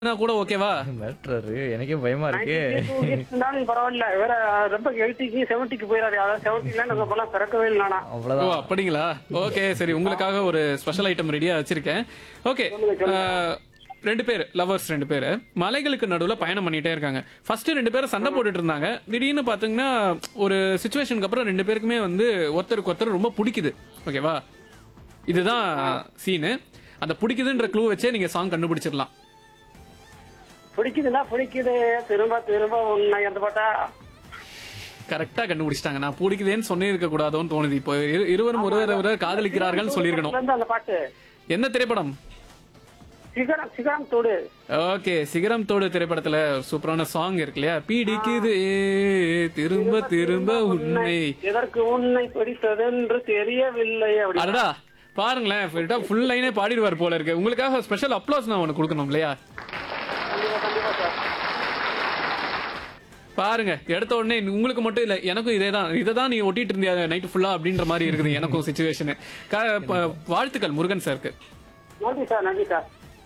கூட ஓகேவா மிரட்டுறாரு எனக்கே பயமா இருக்கு இருந்தாலும் பரவாயில்ல வேற ரொம்ப எயிட்டிக்கு செவன்ட்டிக்கு போயிடாரு அதாவது செவன்ட்டில நம்ம இப்பெல்லாம் பிறக்கவே இல்லைனா ஓ அவ்வளவுதான் அப்படிங்களா ஓகே சரி உங்களுக்காக ஒரு ஸ்பெஷல் ஐட்டம் ரெடியா வச்சிருக்கேன் ஓகே ரெண்டு பேர் லவர்ஸ் ரெண்டு பேர் மலைகளுக்கு நடுவுல பயணம் பண்ணிட்டே இருக்காங்க ஃபர்ஸ்ட் ரெண்டு பேரும் சண்டை போட்டுட்டு இருந்தாங்க திடீர்னு பாத்தீங்கன்னா ஒரு சுச்சுவேஷனுக்கு அப்புறம் ரெண்டு பேருக்குமே வந்து ஒருத்தருக்கு ஒருத்தர் ரொம்ப பிடிக்குது ஓகேவா இதுதான் சீனு அந்த பிடிக்குதுன்ற க்ளூ வச்சே நீங்க சாங் கண்டுபிடிச்சிடலாம் பிடிக்குதுன்னா பிடிக்குது திரும்ப திரும்ப உன்னை அந்த பாட்டா கரெக்டா கண்டுபிடிச்சிட்டாங்க நான் பிடிக்குதேன்னு சொன்னிருக்க கூடாதோன்னு தோணுது இப்போ இரு- இருவரும் ஒருவர் ஒருவர் காதலிக்கிறார்கள் சொல்லியிருக்கணும் இருந்து அந்த பாட்டு என்ன திரைப்படம் சிகரம் சிகரம் தோடு ஓகே சிகரம் தோடு திரைப்படத்துல சூப்பரான சாங் இருக்கு இல்லையா பிடிக்குது திரும்ப திரும்ப உன்னை எதற்கு உன்னை பிடித்ததென்று தெரியவில்லை அப்படி அடடா பாருங்களேன் ஃபுல் லைனே பாடிடுவார் போல இருக்கு உங்களுக்காக ஸ்பெஷல் அப்ளோஸ் நான் ஒன்று கொடுக்கணும் இல்லையா கண்டிப்பா கண்டிப்பா சார் பாருங்க எடுத்த உடனே உங்களுக்கு மட்டும் இல்ல எனக்கும் இதே தான் இதை தான் நீ ஒட்டிட்டு இருந்தியா நைட் ஃபுல்லா அப்படின்ற மாதிரி இருக்குது எனக்கும் சுச்சுவேஷன் வாழ்த்துக்கள் முருகன் சாருக்கு நன்றி சார் நன்றி சார்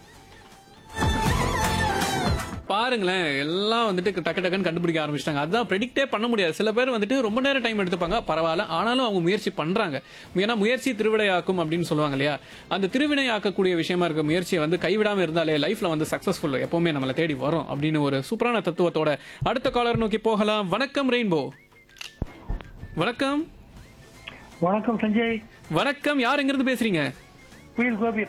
பாருங்களேன் எல்லாம் வந்துட்டு டக்கு டக்குன்னு கண்டுபிடிக்க ஆரம்பிச்சிட்டாங்க அதுதான் ப்ரெடிக்டே பண்ண முடியாது சில பேர் வந்துட்டு ரொம்ப நேரம் டைம் எடுத்துப்பாங்க பரவாயில்ல ஆனாலும் அவங்க முயற்சி பண்றாங்க ஏன்னா முயற்சி திருவினையாக்கும் அப்படின்னு சொல்லுவாங்க இல்லையா அந்த திருவினையாக்கக்கூடிய விஷயமா இருக்க முயற்சியை வந்து கைவிடாம இருந்தாலே லைஃப்ல வந்து சக்சஸ்ஃபுல் எப்பவுமே நம்மளை தேடி வரும் அப்படின்னு ஒரு சூப்பரான தத்துவத்தோட அடுத்த காலர் நோக்கி போகலாம் வணக்கம் ரெயின்போ வணக்கம் வணக்கம் சஞ்சய் வணக்கம் யார் எங்கிருந்து பேசுறீங்க குயில் கோபி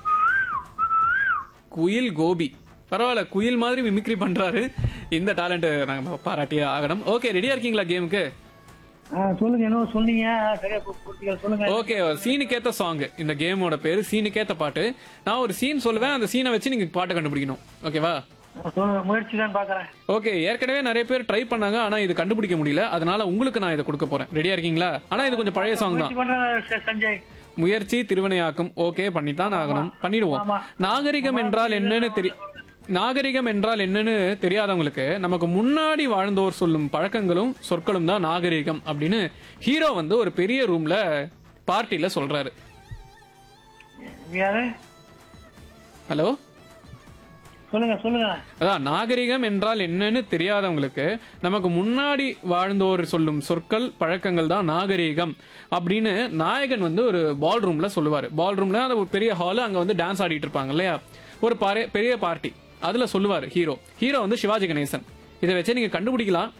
குயில் கோபி பரவாயில்ல குயில் மாதிரி மிமிக்ரி பண்றாரு இந்த டேலண்ட் நாங்க பாராட்டியே ஆகணும் ஓகே ரெடியா இருக்கீங்களா கேமுக்கு ஆ, சொல்லுங்க என்ன சொன்னீங்க ஆ, சரியா பு- புரிஞ்சுக்கல. சொல்லுங்க ஓகே சீனுக்கேத்த சாங் இந்த கேமோட பேரு சீனுக்கேத்த பாட்டு நான் ஒரு சீன் சொல்லுவேன் அந்த சீனை வச்சு நீங்க பாட்டை கண்டுபிடிக்கணும் ஓகேவா சொல்லுங்க முயற்சி தான் பாக்குறேன் ஓகே ஏற்கனவே நிறைய பேர் ட்ரை பண்ணாங்க ஆனா இது கண்டுபிடிக்க முடியல அதனால உங்களுக்கு நான் இதை கொடுக்க போறேன் ரெடியா இருக்கீங்களா ஆனா இது கொஞ்சம் பழைய சாங் தான் முயற்சி பண்றேன் ச- சஞ்சய் முயற்சி திருவினையாக்கும் ஓகே பண்ணித்தான் ஆகணும் பண்ணிடுவோம் ஆமா. நாகரிகம் என்றால் என்னன்னு தெரி நாகரிகம் என்றால் என்னன்னு தெரியாதவங்களுக்கு நமக்கு முன்னாடி வாழ்ந்தோர் சொல்லும் பழக்கங்களும் சொற்களும் தான் நாகரிகம் அப்படின்னு ஹீரோ வந்து ஒரு பெரிய ரூம்ல பார்ட்டில சொல்றாரு யாரு ஹலோ சொல்லுங்க சொல்லுங்க அதான் நாகரிகம் என்றால் என்னன்னு தெரியாதவங்களுக்கு நமக்கு முன்னாடி வாழ்ந்தோர் சொல்லும் சொற்கள் பழக்கங்கள் தான் நாகரிகம் அப்படின்னு நாயகன் வந்து ஒரு பால் ரூம்ல சொல்லுவாரு பால் ரூம்ல அந்த ஒரு பெரிய ஹால் அங்க வந்து டான்ஸ் ஆடிட்டு இருப்பாங்க இல்லையா ஒரு பாரு- பெரிய பார்ட்டி அதுல சொல்லுவாரு ஹீரோ ஹீரோ வந்து சிவாஜி கணேசன் இதை வச்சு நீங்க கண்டுபிடிக்கலாம்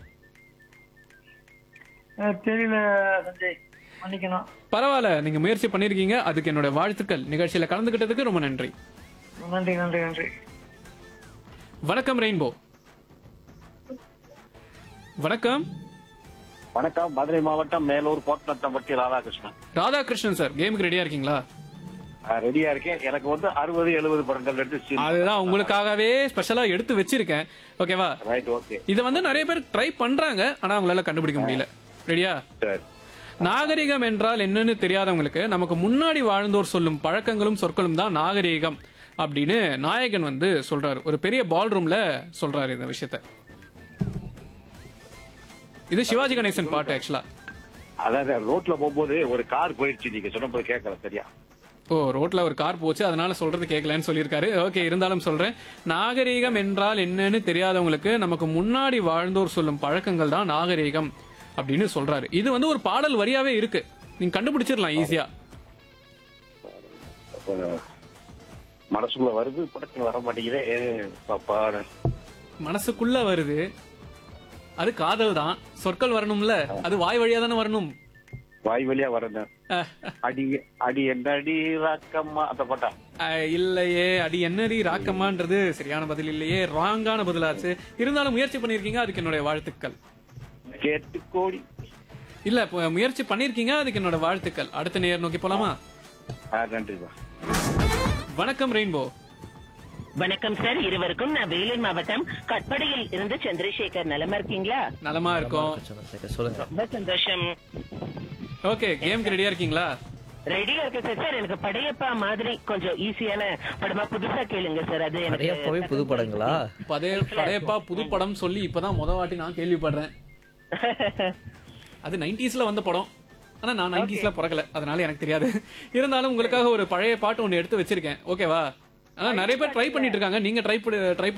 ஆ, தெரியல சஞ்சய் மன்னிக்கணும் பரவாயில்ல நீங்க முயற்சி பண்ணிருக்கீங்க அதுக்கு என்னோட வாழ்த்துக்கள் நிகழ்ச்சியில கலந்துகிட்டதுக்கு ரொம்ப நன்றி நன்றி நன்றி நன்றி வணக்கம் ரெயின்போ வணக்கம் வணக்கம் மதுரை மாவட்டம் மேலூர் கோட்டநத்தம்பட்டி ராதாகிருஷ்ணன் ராதாகிருஷ்ணன் சார் கேமுக்கு ரெடியா இருக்கீங்களா நான் ரெடியா இருக்கேன் எனக்கு வந்து அறுபது எழுபது படங்கள் எடுத்து அதுதான் உங்களுக்காகவே ஸ்பெஷலா எடுத்து வச்சிருக்கேன் ஓகேவா ரைட் ஓகே இதை வந்து நிறைய பேர் ட்ரை பண்றாங்க ஆனா அவங்களால கண்டுபிடிக்க முடியல ரெடியா சரி நாகரிகம் என்றால் என்னன்னு தெரியாதவங்களுக்கு நமக்கு முன்னாடி வாழ்ந்தோர் சொல்லும் பழக்கங்களும் சொற்களும் தான் நாகரிகம் அப்படின்னு நாயகன் வந்து சொல்றாரு ஒரு பெரிய பால் ரூம்ல சொல்றாரு இந்த விஷயத்த இது சிவாஜி கணேசன் பாட்டு ஆக்சுவலா அதாவது ரோட்ல போகும்போது ஒரு கார் போயிடுச்சு நீங்க சொன்னபோது கேட்கல சரியா ஓ ரோட்ல ஒரு கார் போச்சு அதனால சொல்றது கேட்கலன்னு சொல்லியிருக்காரு ஓகே இருந்தாலும் சொல்றேன் நாகரீகம் என்றால் என்னன்னு தெரியாதவங்களுக்கு நமக்கு முன்னாடி வாழ்ந்தோர் சொல்லும் பழக்கங்கள் தான் நாகரீகம் அப்படின்னு சொல்றாரு இது வந்து ஒரு பாடல் வரியாவே இருக்கு நீங்க கண்டுபிடிச்சிடலாம் ஈஸியா கொஞ்சம் மனசுக்குள்ள வருது படத்துல வர மாட்டேங்குதே ஏ, பாப்பா. மனசுக்குள்ள வருது அது காதல் தான் சொற்கள் வரணும்ல அது வாய் வழியா தானே வரணும் வாய் வழியா வரணும் அடி அடி என்ன அடி ராக்கம்மா அந்த பாட்டா அஹ், இல்லையே அடி என்னடி ராக்கமான்றது சரியான பதில் இல்லையே ராங்கான பதிலாச்சு இருந்தாலும் முயற்சி பண்ணிருக்கீங்க அதுக்கு என்னுடைய வாழ்த்துக்கள் கேட்டு கோடி இல்ல இப்ப முயற்சி பண்ணிருக்கீங்க அதுக்கு என்னோட வாழ்த்துக்கள் அடுத்த நேர் நோக்கி போலாமா ஆ, நன்றிப்பா வணக்கம் ரெயின்போ வணக்கம் சார் இருவருக்கும் நான் வேலூர் மாவட்டம் கட்படையில் இருந்து சந்திரசேகர் நலமா இருக்கீங்களா நலமா இருக்கோம் சந்திரசேகர், சொல்லுங்க ரொம்ப சந்தோஷம் ஓகே கேம்க்கு ரெடியா இருக்கீங்களா ரெடியா இருக்கு சார் சார் எனக்கு படையப்பா மாதிரி கொஞ்சம் ஈஸியான படமா புதுசா கேளுங்க சார் அது நிறையப்பவே எனக்கு புது படங்களா பதே படையப்பா புது படம் சொல்லி இப்பதான் முத வாட்டி நான் கேள்விப்படுறேன் அது நைன்டிஸ்ல வந்த படம் ஆனா நான் நைன்டிஸ்ல பிறக்கல அதனால எனக்கு தெரியாது இருந்தாலும் உங்களுக்காக ஒரு பழைய பாட்டு ஒன்னு எடுத்து வச்சிருக்கேன் ஓகேவா ஆனா நிறைய பேர் ட்ரை பண்ணிட்டு இருக்காங்க நீங்க ட்ரை ட்ரை